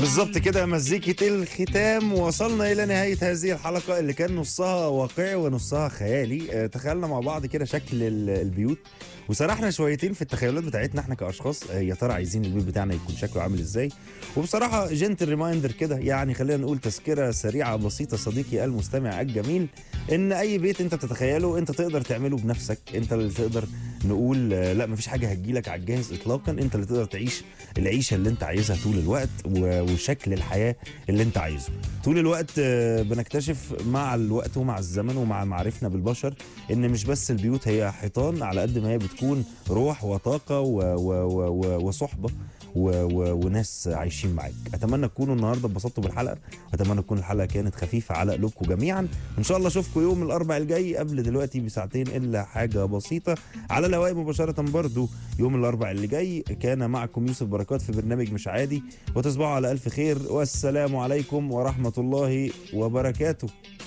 بالظبط كده مزيكة الختام وصلنا إلى نهاية هذه الحلقة اللي كان نصها واقعي ونصها خيالي آه، تخيلنا مع بعض كده شكل ال- البيوت وسرحنا شويتين في التخيلات بتاعتنا احنا كأشخاص آه، يا ترى عايزين البيت بتاعنا يكون شكله عامل ازاي وبصراحة جنتل ريمايندر كده يعني خلينا نقول تذكرة سريعة بسيطة صديقي المستمع الجميل ان اي بيت انت تتخيله انت تقدر تعمله بنفسك انت اللي تقدر نقول آه، لا مفيش حاجة هتجيلك على الجاهز اطلاقا انت اللي تقدر تعيش العيشه اللي انت عايزها طول الوقت و- وشكل الحياه اللي انت عايزه طول الوقت آه، بنكتشف مع الوقت ومع الزمن ومع معرفنا بالبشر ان مش بس البيوت هي حيطان على قد ما هي بتكون روح وطاقه و و و و وصحبه و و وناس عايشين معاك اتمنى تكونوا النهارده اتبسطتوا بالحلقه واتمنى تكون الحلقه كانت خفيفه على قلوبكم جميعا ان شاء الله اشوفكم يوم الاربع الجاي قبل دلوقتي بساعتين الا حاجه بسيطه على الهواء مباشره برضو يوم الاربع اللي جاي كان معكم يوسف بركات في برنامج مش عادي وتصبحوا على الف خير والسلام عليكم ورحمه الله وبركاته